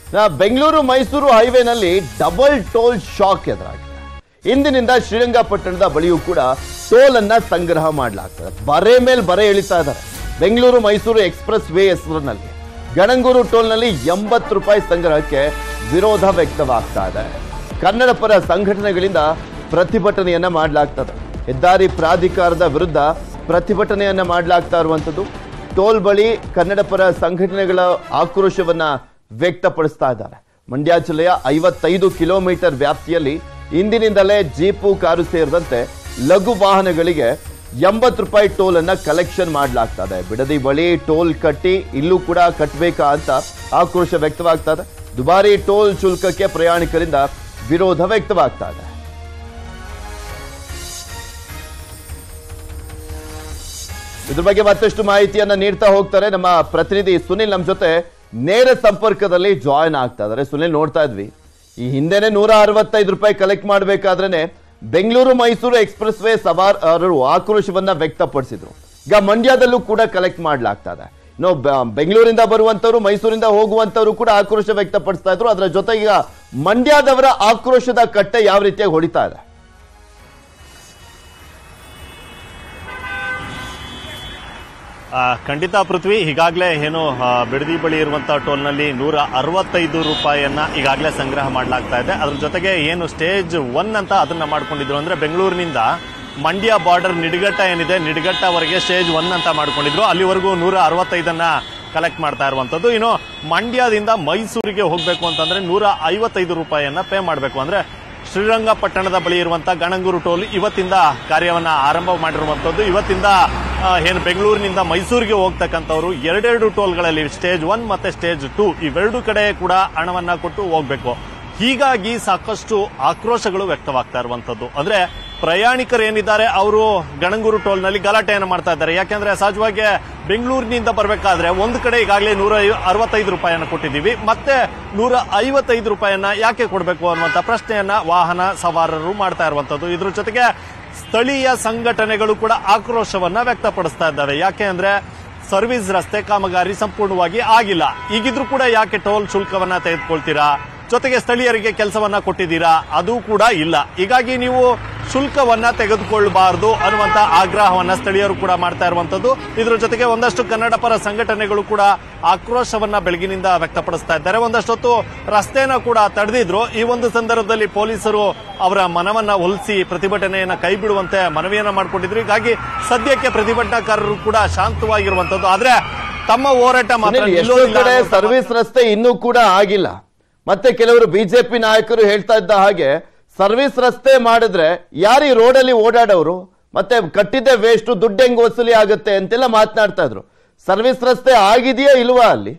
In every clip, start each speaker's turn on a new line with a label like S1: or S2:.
S1: ನಾ- ಬೆಂಗಳೂರು ಮೈಸೂರು ಹೈವೇನಲ್ಲಿ double toll shock ಎದುರಾಗಿದೆ ಇಂದಿನಿಂದ ಶ್ರೀರಂಗಪಟ್ಟಣದ ಬಳಿಯೂ ಕೂಡ ಟೋಲ್ ಅನ್ನ ಸಂಗ್ರಹ ಮಾಡಲಾಗ್ತದೆ ಬರೆ ಮೇಲೆ ಬರೆ ಎಳಿತಾ ಇದ್ದಾರೆ ಬೆಂಗಳೂರು ಮೈಸೂರು ಎಕ್ಸ್ಪ್ರೆಸ್ ವೇ ಹೆಸರಿನಲ್ಲಿ ಗಣಂಗೂರು ಟೋಲ್ನಲ್ಲಿ ಎಂಬತ್ತು ರೂಪಾಯಿ ಸಂಗ್ರಹಕ್ಕೆ ವಿರೋಧ ವ್ಯಕ್ತವಾಗ್ತಾ ಇದೆ ಕನ್ನಡ ಪರ ಸಂಘಟನೆಗಳಿಂದ ಪ್ರತಿಭಟನೆಯನ್ನ ಮಾಡಲಾಗ್ತದೆ ಹೆದ್ದಾರಿ ಪ್ರಾಧಿಕಾರದ ವಿರುದ್ಧ ಪ್ರತಿಭಟನೆಯನ್ನ ಮಾಡಲಾಗ್ತಾ ಇರುವಂಥದ್ದು ಟೋಲ್ ಬಳಿ ಕನ್ನಡ ಪರ ಸಂಘಟನೆಗಳ ಆಕ್ರೋಶವನ್ನ ವ್ಯಕ್ತಪಡಿಸ್ತಾ ಇದ್ದಾರೆ ಮಂಡ್ಯ ಜಿಲ್ಲೆಯ ಐವತ್ತೈದು ಕಿಲೋಮೀಟರ್ ವ್ಯಾಪ್ತಿಯಲ್ಲಿ ಇಂದಿನಿಂದಲೇ ಜೀಪು ಕಾರು ಸೇರಿದಂತೆ ಲಘು ವಾಹನಗಳಿಗೆ ಎಂಬತ್ತು ರೂಪಾಯಿ ಟೋಲ್ ಅನ್ನ ಕಲೆಕ್ಷನ್ ಮಾಡಲಾಗ್ತದೆ ಬಿಡದಿ ಬಳಿ ಟೋಲ್ ಕಟ್ಟಿ ಇಲ್ಲೂ ಕೂಡ ಕಟ್ಟಬೇಕಾ ಅಂತ ಆಕ್ರೋಶ ವ್ಯಕ್ತವಾಗ್ತಾ ಇದೆ ದುಬಾರಿ ಟೋಲ್ ಶುಲ್ಕಕ್ಕೆ ಪ್ರಯಾಣಿಕರಿಂದ ವಿರೋಧ ವ್ಯಕ್ತವಾಗ್ತಾ ಇದೆ ಇದ್ರ ಬಗ್ಗೆ ಮತ್ತಷ್ಟು ಮಾಹಿತಿಯನ್ನ ನೀಡ್ತಾ ಹೋಗ್ತಾರೆ ನಮ್ಮ ಪ್ರತಿನಿಧಿ ಸುನಿಲ್ ನಮ್ಮ ಜೊತೆ ನೇರ ಸಂಪರ್ಕದಲ್ಲಿ ಜಾಯಿನ್ ಆಗ್ತಾ ಇದಾರೆ ಸುನಿಲ್ ನೋಡ್ತಾ ಇದ್ವಿ ಈ ಹಿಂದೆನೆ ನೂರ ಅರವತ್ತೈದು ರೂಪಾಯಿ ಕಲೆಕ್ಟ್ ಮಾಡ್ಬೇಕಾದ್ರೇನೆ ಬೆಂಗಳೂರು ಮೈಸೂರು ಎಕ್ಸ್ಪ್ರೆಸ್ ವೇ ಸವಾರರು ಆಕ್ರೋಶವನ್ನ ವ್ಯಕ್ತಪಡಿಸಿದ್ರು ಈಗ ಮಂಡ್ಯದಲ್ಲೂ ಕೂಡ ಕಲೆಕ್ಟ್ ಮಾಡ್ಲಾಗ್ತಾ ಇದೆ ಇನ್ನು ಬ- ಬೆಂಗಳೂರಿಂದ ಬರುವಂತವ್ರು ಮೈಸೂರಿಂದ ಹೋಗುವಂತವ್ರು ಕೂಡ ಆಕ್ರೋಶ ವ್ಯಕ್ತಪಡಿಸ್ತಾ ಇದ್ರು ಅದರ ಜೊತೆಗೆ ಈಗ ಮಂಡ್ಯದವರ ಆಕ್ರೋಶದ ಕಟ್ಟೆ ಯಾವ ರೀತಿಯಾಗಿ ಹೊಡಿತಾ ಇದೆ
S2: ಆ, ಖಂಡಿತ ಪೃಥ್ವಿ ಈಗಾಗಲೇ ಏನು ಆ, ಬಿಡದಿ ಬಳಿ ಇರುವಂತಹ ಟೋಲ್ನಲ್ಲಿ ನೂರ ಅರವತ್ತೈದು ರೂಪಾಯಿಯನ್ನ ಈಗಾಗಲೇ ಸಂಗ್ರಹ ಮಾಡಲಾಗ್ತಾ ಇದೆ ಅದ್ರ ಜೊತೆಗೆ ಏನು ಸ್ಟೇಜ್ ಒನ್ ಅಂತ ಅದನ್ನ ಮಾಡ್ಕೊಂಡಿದ್ರು ಅಂದ್ರೆ ಬೆಂಗಳೂರಿನಿಂದ ಮಂಡ್ಯ ಬಾರ್ಡರ್ ನಿಡಘಟ್ಟ ಏನಿದೆ ನಿಡಘಟ್ಟವರೆಗೆ ಸ್ಟೇಜ್ ಒನ್ ಅಂತ ಮಾಡ್ಕೊಂಡಿದ್ರು ಅಲ್ಲಿವರೆಗೂ ನೂರ ಅರವತ್ತೈದನ್ನ ಕಲೆಕ್ಟ್ ಮಾಡ್ತಾ ಇರುವಂತದ್ದು ಇನ್ನು ಮಂಡ್ಯದಿಂದ ಮೈಸೂರಿಗೆ ಹೋಗಬೇಕು ಅಂತಂದ್ರೆ ನೂರ ಐವತ್ತೈದು ರೂಪಾಯಿಯನ್ನ ಪೇ ಮಾಡಬೇಕು ಅಂದ್ರೆ ಶ್ರೀರಂಗಪಟ್ಟಣದ ಬಳಿ ಇರುವಂತಹ ಗಣಂಗೂರು ಟೋಲ್ ಇವತ್ತಿಂದ ಕಾರ್ಯವನ್ನ ಆರಂಭ ಮಾಡಿರುವಂತದ್ದು ಇವತ್ತಿಂದ ಆ, ಏನು ಬೆಂಗಳೂರಿನಿಂದ ಮೈಸೂರಿಗೆ ಹೋಗ್ತಕ್ಕಂಥವ್ರು ಎರಡೆರಡು ಟೋಲ್ಗಳಲ್ಲಿ ಸ್ಟೇಜ್ ಒನ್ ಮತ್ತೆ ಸ್ಟೇಜ್ ಟೂ ಇವೆರಡು ಕಡೆ ಕೂಡ ಹಣವನ್ನ ಕೊಟ್ಟು ಹೋಗ್ಬೇಕು ಹೀಗಾಗಿ ಸಾಕಷ್ಟು ಆಕ್ರೋಶಗಳು ವ್ಯಕ್ತವಾಗ್ತಾ ಇರುವಂತದ್ದು ಅಂದ್ರೆ ಪ್ರಯಾಣಿಕರು ಏನಿದ್ದಾರೆ ಅವರು ಗಣಂಗೂರು ಟೋಲ್ನಲ್ಲಿ ಗಲಾಟೆಯನ್ನು ಮಾಡ್ತಾ ಇದ್ದಾರೆ ಯಾಕೆಂದ್ರೆ ಸಹಜವಾಗಿ ಬೆಂಗಳೂರಿನಿಂದ ಬರಬೇಕಾದ್ರೆ ಒಂದು ಕಡೆ ಈಗಾಗಲೇ ನೂರ ಅರವತ್ತೈದು ರೂಪಾಯಿಯನ್ನು ಕೊಟ್ಟಿದ್ದೀವಿ ಮತ್ತೆ ನೂರ ಐವತ್ತೈದು ರೂಪಾಯಿಯನ್ನ ಯಾಕೆ ಕೊಡಬೇಕು ಅನ್ನುವಂಥ ಪ್ರಶ್ನೆಯನ್ನ ವಾಹನ ಸವಾರರು ಮಾಡ್ತಾ ಇರುವಂತದ್ದು ಇದ್ರ ಜೊತೆಗೆ ಸ್ಥಳೀಯ ಸಂಘಟನೆಗಳು ಕೂಡ ಆಕ್ರೋಶವನ್ನ ವ್ಯಕ್ತಪಡಿಸ್ತಾ ಇದ್ದಾವೆ ಯಾಕೆ ಅಂದ್ರೆ ಸರ್ವಿಸ್ ರಸ್ತೆ ಕಾಮಗಾರಿ ಸಂಪೂರ್ಣವಾಗಿ ಆಗಿಲ್ಲ ಈಗಿದ್ರೂ ಕೂಡ ಯಾಕೆ ಟೋಲ್ ಶುಲ್ಕವನ್ನ ತೆಗೆದುಕೊಳ್ತೀರಾ ಜೊತೆಗೆ ಸ್ಥಳೀಯರಿಗೆ ಕೆಲಸವನ್ನ ಕೊಟ್ಟಿದ್ದೀರಾ ಅದು ಕೂಡ ಇಲ್ಲ ಹೀಗಾಗಿ ನೀವು ಶುಲ್ಕವನ್ನ ತೆಗೆದುಕೊಳ್ಳಬಾರದು ಅನ್ನುವಂತ ಆಗ್ರಹವನ್ನ ಸ್ಥಳೀಯರು ಕೂಡ ಮಾಡ್ತಾ ಇರುವಂತದ್ದು ಇದ್ರ ಜೊತೆಗೆ ಒಂದಷ್ಟು ಕನ್ನಡ ಪರ ಸಂಘಟನೆಗಳು ಕೂಡ ಆಕ್ರೋಶವನ್ನ ಬೆಳಗಿನಿಂದ ವ್ಯಕ್ತಪಡಿಸ್ತಾ ಇದ್ದಾರೆ ಒಂದಷ್ಟೊತ್ತು ರಸ್ತೆನ ಕೂಡ ತಡೆದಿದ್ರು ಈ ಒಂದು ಸಂದರ್ಭದಲ್ಲಿ ಪೊಲೀಸರು ಅವರ ಮನವನ್ನ ಒಲಿಸಿ ಪ್ರತಿಭಟನೆಯನ್ನ ಕೈ ಬಿಡುವಂತೆ ಮನವಿಯನ್ನ ಮಾಡಿಕೊಂಡಿದ್ರು ಹೀಗಾಗಿ ಸದ್ಯಕ್ಕೆ ಪ್ರತಿಭಟನಾಕಾರರು ಕೂಡ ಶಾಂತವಾಗಿರುವಂತದ್ದು ಆದ್ರೆ ತಮ್ಮ ಹೋರಾಟ ಮಾತ್ರ
S1: ಸುನಿಲ್, ಎಷ್ಟೋ
S2: ನಿಲ್ಲೋದಿಲ್ಲ
S1: ಕಡೆ
S2: ಅನ್ನುವಂಥ
S1: ಸರ್ವಿಸ್ ರಸ್ತೆ ಇನ್ನೂ ಕೂಡ ಆಗಿಲ್ಲ ಮತ್ತೆ ಕೆಲವರು ಬಿಜೆಪಿ ನಾಯಕರು ಹೇಳ್ತಾ ಇದ್ದ ಹಾಗೆ ಸರ್ವಿಸ್ ರಸ್ತೆ ಮಾಡಿದ್ರೆ ಯಾರು ಈ ರೋಡಲ್ಲಿ ಓಡಾಡೋರು ಮತ್ತೆ ಕಟ್ಟಿದ್ದೆ ವೇಸ್ಟ್ ದುಡ್ಡು ಹೆಂಗ್ ವಸೂಲಿ ಆಗುತ್ತೆ ಅಂತೆಲ್ಲ ಮಾತನಾಡ್ತಾ ಇದ್ರು ಸರ್ವಿಸ್ ರಸ್ತೆ ಆಗಿದೆಯಾ ಇಲ್ವಾ ಅಲ್ಲಿ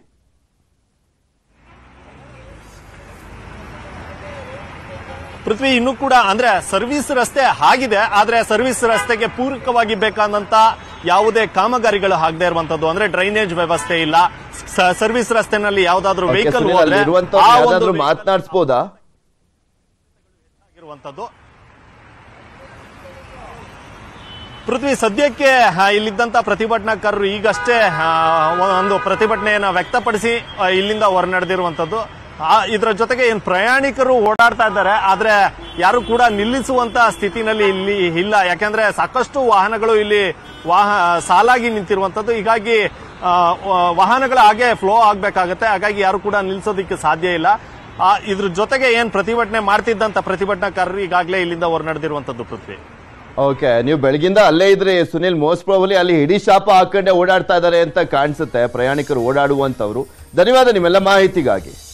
S2: ಪೃಥ್ವಿ ಇನ್ನೂ ಕೂಡ ಅಂದ್ರೆ ಸರ್ವಿಸ್ ರಸ್ತೆ ಆಗಿದೆ ಆದ್ರೆ ಸರ್ವಿಸ್ ರಸ್ತೆಗೆ ಪೂರಕವಾಗಿ ಬೇಕಾದಂತ ಯಾವುದೇ ಕಾಮಗಾರಿಗಳು ಆಗದೆ ಇರುವಂತದ್ದು ಅಂದ್ರೆ ಡ್ರೈನೇಜ್ ವ್ಯವಸ್ಥೆ ಇಲ್ಲ ಸ- ಸರ್ವಿಸ್ ರಸ್ತೆನಲ್ಲಿ ಯಾವ್ದಾದ್ರು
S1: Okay,
S2: ವೆಹಿಕಲ್
S1: ಸುನಿಲ್, ಅಲ್ಲಿ ಇರುವಂತವ್ರು ಯಾವ್ದಾದ್ರು ಮಾತನಾಡಿಸ್ಬೋದಾ
S2: ಆಗಿರುವಂತದ್ದು ಪೃಥ್ವಿ ಸದ್ಯಕ್ಕೆ ಆ, ಇಲ್ಲಿದ್ದಂತ ಪ್ರತಿಭಟನಾಕಾರರು ಈಗಷ್ಟೇ ಆ, ಒಂದು ಪ್ರತಿಭಟನೆಯನ್ನ ವ್ಯಕ್ತಪಡಿಸಿ ಆ, ಇಲ್ಲಿಂದ ಹೊರನಡೆದಿರುವಂತದ್ದು ಆ, ಇದರ ಜೊತೆಗೆ ಏನ್ ಪ್ರಯಾಣಿಕರು ಓಡಾಡ್ತಾ ಇದ್ದಾರೆ ಆದ್ರೆ ಯಾರು ಕೂಡ ನಿಲ್ಲಿಸುವಂತ ಸ್ಥಿತಿನಲ್ಲಿ ಇಲ್ಲಿ ಇಲ್ಲ ಯಾಕಂದ್ರೆ ಸಾಕಷ್ಟು ವಾಹನಗಳು ಇಲ್ಲಿ ವಾಹ ಸಾಲಾಗಿ ನಿಂತಿರುವಂತದ್ದು ಹೀಗಾಗಿ ಆ, ವ- ವಾಹನಗಳು ಹಾಗೆ ಫ್ಲೋ ಆಗ್ಬೇಕಾಗತ್ತೆ ಹಾಗಾಗಿ ಯಾರು ಕೂಡ ನಿಲ್ಲಿಸೋದಕ್ಕೆ ಸಾಧ್ಯ ಇಲ್ಲ ಆ, ಇದ್ರ ಜೊತೆಗೆ ಏನ್ ಪ್ರತಿಭಟನೆ ಮಾಡ್ತಿದ್ದಂತ ಪ್ರತಿಭಟನಾಕಾರರು ಈಗಾಗಲೇ ಇಲ್ಲಿಂದ ಹೊರನಡೆದಿರುವಂತದ್ದು ಪೃಥ್ವಿ
S1: ಓಕೆ ನೀವು ಬೆಳಗಿಂದ ಅಲ್ಲೇ ಇದ್ರೆ ಸುನಿಲ್ ಮೋಸ್ಟ್ ಪ್ರಾಬಲಿ ಅಲ್ಲಿ ಹಿಡಿ ಶಾಪ ಹಾಕೊಂಡೆ ಓಡಾಡ್ತಾ ಇದ್ದಾರೆ ಅಂತ ಕಾಣಿಸುತ್ತೆ ಪ್ರಯಾಣಿಕರು ಓಡಾಡುವಂತವ್ರು ಧನ್ಯವಾದ ನಿಮ್ಮೆಲ್ಲ ಮಾಹಿತಿಗಾಗಿ